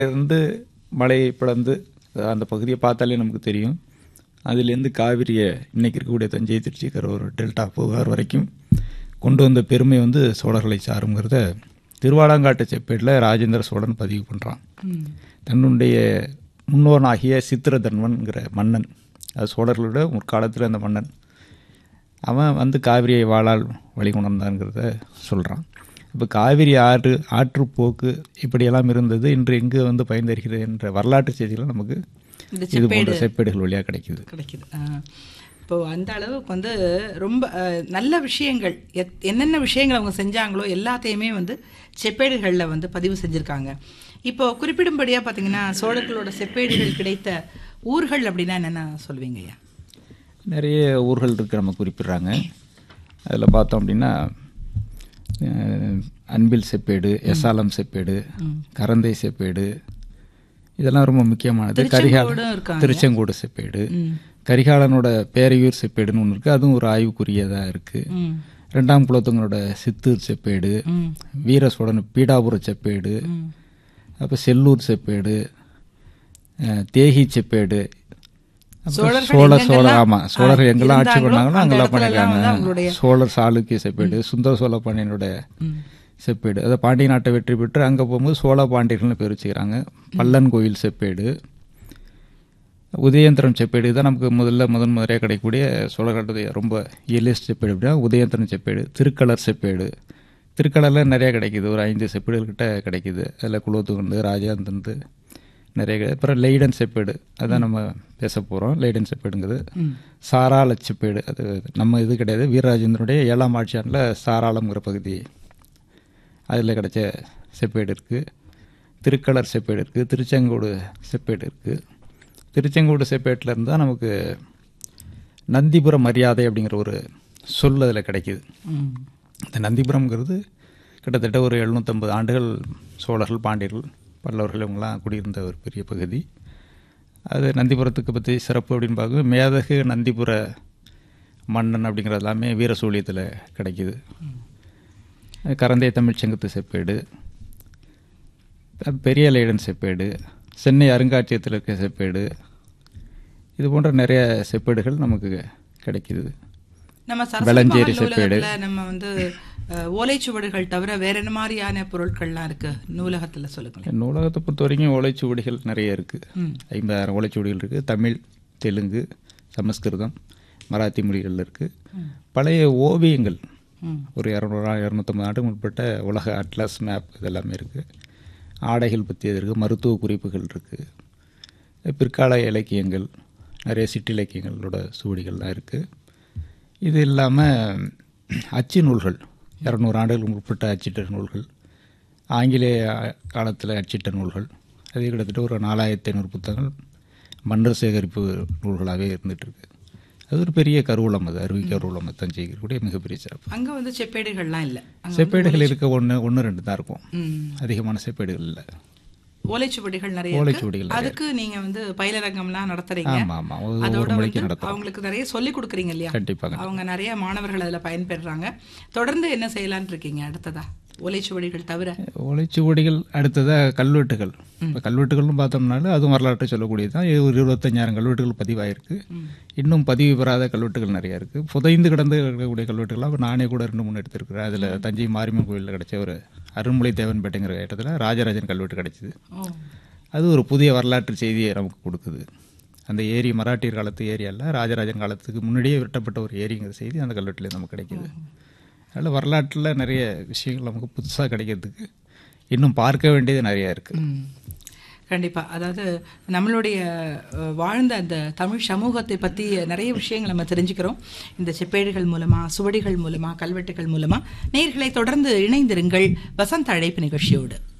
இருந்து மலையை பிளந்து அந்த பகுதியை பார்த்தாலே நமக்கு தெரியும் அதுலேருந்து காவிரியை இன்னைக்கு இருக்கக்கூடிய தஞ்சை திருச்சி கரூர் டெல்டா புகார் வரைக்கும் கொண்டு வந்த பெருமை வந்து சோழர்களை சாருங்கிறத திருவாலாங்காட்டு செப்பேட்டில் ராஜேந்திர சோழன் பதிவு பண்ணுறான் தன்னுடைய முன்னோனாகிய சித்திரதன்வன்கிற மன்னன் அது சோழர்களோட முற்காலத்தில் அந்த மன்னன் அவன் வந்து காவிரியை வாழால் வழிகொணர்ந்தான்ங்கிறத சொல்கிறான் இப்போ காவிரி ஆறு ஆற்றுப்போக்கு இப்படியெல்லாம் இருந்தது இன்று எங்கு வந்து பயன்தருகிறது என்ற வரலாற்று செய்திகள் நமக்கு இந்த இது போன்ற செப்பேடுகள் வழியாக கிடைக்குது கிடைக்குது ஆ. இப்போ அந்த அளவுக்கு வந்து ரொம்ப அஹ், நல்ல விஷயங்கள் எத்- என்னென்ன விஷயங்கள் அவங்க செஞ்சாங்களோ எல்லாத்தையுமே வந்து செப்பேடுகளில் வந்து பதிவு செஞ்சுருக்காங்க இப்போ குறிப்பிடும்படியாக பார்த்தீங்கன்னா சோழர்களோட செப்பேடுகள் கிடைத்த ஊர்கள் அப்படின்னா என்னென்ன சொல்லுவீங்க ஐயா நிறைய ஊர்கள் இருக்கு நம்ம குறிப்பிடுறாங்க அதில் பார்த்தோம் அப்படின்னா அஹ், அன்பில் செப்பேடு எசாலம் செப்பேடு கரந்தை செப்பேடு இதெல்லாம் ரொம்ப முக்கியமானது கரிகால திருச்செங்கோடும் இருக்காங்க. திருச்செங்கோடு செப்பேடு ம். கரிகாலனோட பேரையூர் செப்பேடுன்னு ஒன்று இருக்குது அதுவும் ஒரு ஆய்வுக்குரியதாக இருக்குது ம் ரெண்டாம் குலத்தவங்களோட சித்தூர் செப்பேடு ம் வீர சோழன் பீடாபுர செப்பேடு ம் அப்போ செல்லூர் செப்பேடு அஹ், தேகி செப்பேடு அப்புறம் சோழர்கள் சோழ சோழ எங்கெங்கெல்லாம், ஆமாம் சோழர்கள் ஆ, எங்கெல்லாம் ஆட்சி இருந்தாங்களோ, பண்ணாங்களோ அந்த அங்கெல்லாம் இடத்துலலாம் வந்து அவங்களுடைய- பண்ணியிருக்காங்க சோழர் சாளுக்கிய செப்பேடு சுந்தர சோழ பாண்டியனோட ம் செப்பேடு அதை பாண்டிய நாட்டை வெற்றி பெற்று அங்கே போகும்போது சோழ பாண்டியர்கள்னு பேர் வச்சுக்கிறாங்க பல்லன் கோயில் செப்பேடு உதயந்திரம் செப்பேடு தான் நமக்கு முதல்ல முதன் முதலியாக கிடைக்கக்கூடிய சோழர்களுடைய ரொம்ப இயலியஸ்ட் செப்பேடு அப்படின்னா உதயந்திரம் செப்பேடு திருக்கலர் செப்பேடு திருக்கலரில் நிறையா கிடைக்குது ஒரு ஐந்து செப்பேடுகள் கிட்ட கிடைக்குது அதில் குலோத்துகுண்டு ராஜாந்தந்து நிறைய கிடை- அப்புறம் லைடன் செப்பேடு அதான் நம்ம பேச போகிறோம் லைடன் செப்பேடுங்கிறது ம் சாராள செப்பேடு அது நம்ம இது கிடையாது வீரராஜேந்திரனுடைய ஏழாம் ஆட்சியாண்டில் சாராளம்ங்கிற பகுதி அதில் கிடைச்ச செப்பேடு இருக்குது திருக்கலர் செப்பேடு இருக்குது திருச்செங்கோடு செப்பேடு இருக்குது திருச்செங்கோடு செப்பேட்டில் இருந்து தான் நமக்கு நந்திபுர மரியாதை அப்படிங்கிற ஒரு சொல் அதில் கிடைக்குது ம் இந்த நந்திபுரம்ங்கிறது கிட்டத்தட்ட ஒரு எழுநூற்றம்பது ஆண்டுகள் சோழர்கள் பாண்டியர்கள் பல்லவர்கள் இவங்கெல்லாம் குடியிருந்த ஒரு பெரிய பகுதி அது நந்திபுரத்துக்கு பற்றி சிறப்பு அப்படின்னு பார்க்கும் மேதகு நந்திபுர மன்னன் அப்படிங்கிறது எல்லாமே வீரசூழியத்தில் கிடைக்குது கரந்தை தமிழ் செங்குத்து செப்பேடு பெரிய லைடன் செப்பேடு சென்னை அருங்காட்சியகத்தில் இருக்க செப்பேடு இது போன்ற நிறைய செப்பேடுகள் நமக்கு கிடைக்குது நம்ம வெளஞ்சேரி சரஸ்வதி செப்பேடு. நூலகத்துல நம்ம வந்து அஹ், ஓலைச்சுவடுகள் தவிர வேற என்ன மாதிரியான பொருட்கள்லாம் இருக்கு நூலகத்துல சொல்லுங்களேன் நூலகத்தை பொறுத்த வரைக்கும் ஓலைச்சுவடிகள் நிறைய இருக்குது ம் ஐம்பதாயிரம் ஓலைச்சுவடிகள் இருக்குது தமிழ் தெலுங்கு சமஸ்கிருதம் மராத்தி மொழிகள் இருக்குது பழைய ஓவியங்கள் ம் ஒரு இரநூறு இரநூத்தம்பது ஆண்டுக்கு முற்பட்ட உலக அட்லஸ் மேப் இதெல்லாமே இருக்குது ஆடைகள் பற்றியது இருக்குது மருத்துவ குறிப்புகள் இருக்குது பிற்கால இலக்கியங்கள் நிறைய சிட்டு இலக்கியங்களோட சுவடிகள்லாம் இருக்குது இது இல்லாமல் அச்சு நூல்கள் இரநூறு ஆண்டுகளுக்கு முற்பட்ட அச்சிட்ட நூல்கள் ஆங்கிலேய காலத்தில் அச்சிட்ட நூல்கள் அது கிட்டத்தட்ட ஒரு நாலாயிரத்தி ஐநூறு புத்தகங்கள் மன்னர் சேகரிப்பு நூல்களாகவே இருந்துகிட்ருக்கு அது ஒரு பெரிய கருவூலம் அது அருவி கருவூலம் அது தஞ்சை இருக்கக்கூடிய மிகப்பெரிய சிறப்பு அங்க வந்து செப்பேடுகள்லாம் இல்ல அங்க செப்பேடுகள் இருக்க ஒன்று ஒன்று ரெண்டு தான் இருக்கும் ம் அதிகமான செப்பேடுகள் இல்லை ஓலைச்சுவடிகள் நிறைய இருக்கு. ஓலைச்சுவடிகள் நிறைய அதுக்கு நீங்க வந்து பயிலரங்கம்லாம் நடத்துறீங்க ஆமாம் ஆமாம் ஒரு அதோட ஒரு மணிக்கு வந்து நடத்துகிறோம் அவங்களுக்கு நிறைய சொல்லி கொடுக்குறீங்க இல்லையா கண்டிப்பாக அவங்க நிறைய மாணவர்கள் அதுல பயன்பெறுறாங்க தொடர்ந்து என்ன செய்யலாம்னு இருக்கீங்க அடுத்ததா ஓலைச்சுவடிகள் தவிர ஓலைச்சுவடிகள் அடுத்ததாக கல்வெட்டுகள் இப்போ கல்வெட்டுகள்னு பார்த்தோம்னாலும் அதுவும் வரலாற்றை சொல்லக்கூடியது தான் ஒரு இருபத்தஞ்சாயிரம் கல்வெட்டுகள் பதிவாயிருக்கு இன்னும் பதிவு பெறாத கல்வெட்டுகள் நிறையா இருக்குது புதைந்து கிடந்து இருக்கக்கூடிய கல்வெட்டுகள்லாம் நானே கூட ரெண்டு மூணு எடுத்திருக்கிறேன் அதில் தஞ்சை மாரியம்மன் கோயிலில் கிடைச்ச ஒரு அருண்மொழி தேவன்பேட்டைங்கிற இடத்துல ராஜராஜன் கல்வெட்டு கிடைச்சிது ஓ அது ஒரு புதிய வரலாற்று செய்தியை நமக்கு கொடுக்குது அந்த ஏரி மராட்டியர் காலத்து ஏரி அல்ல ராஜராஜன் காலத்துக்கு முன்னாடியே விரட்டப்பட்ட ஒரு ஏரிங்கிற செய்தி அந்த கல்வெட்டுலேயே நமக்கு கிடைக்குது அதனால் வரலாற்றில் நிறைய விஷயங்கள் நமக்கு புதுசாக கிடைக்கிறதுக்கு இன்னும் பார்க்க வேண்டியது நிறையா இருக்குது ம். கண்டிப்பா அதாவது நம்மளுடைய அஹ், வாழ்ந்த அந்த தமிழ் சமூகத்தை பத்தி நிறைய விஷயங்கள் நம்ம தெரிஞ்சுக்கிறோம் இந்த செப்பேடுகள் மூலமா சுவடிகள் மூலமா கல்வெட்டுகள் மூலமா நேர்களை தொடர்ந்து இணைந்திருங்கள் வசந்த அழைப்பு நிகழ்ச்சியோடு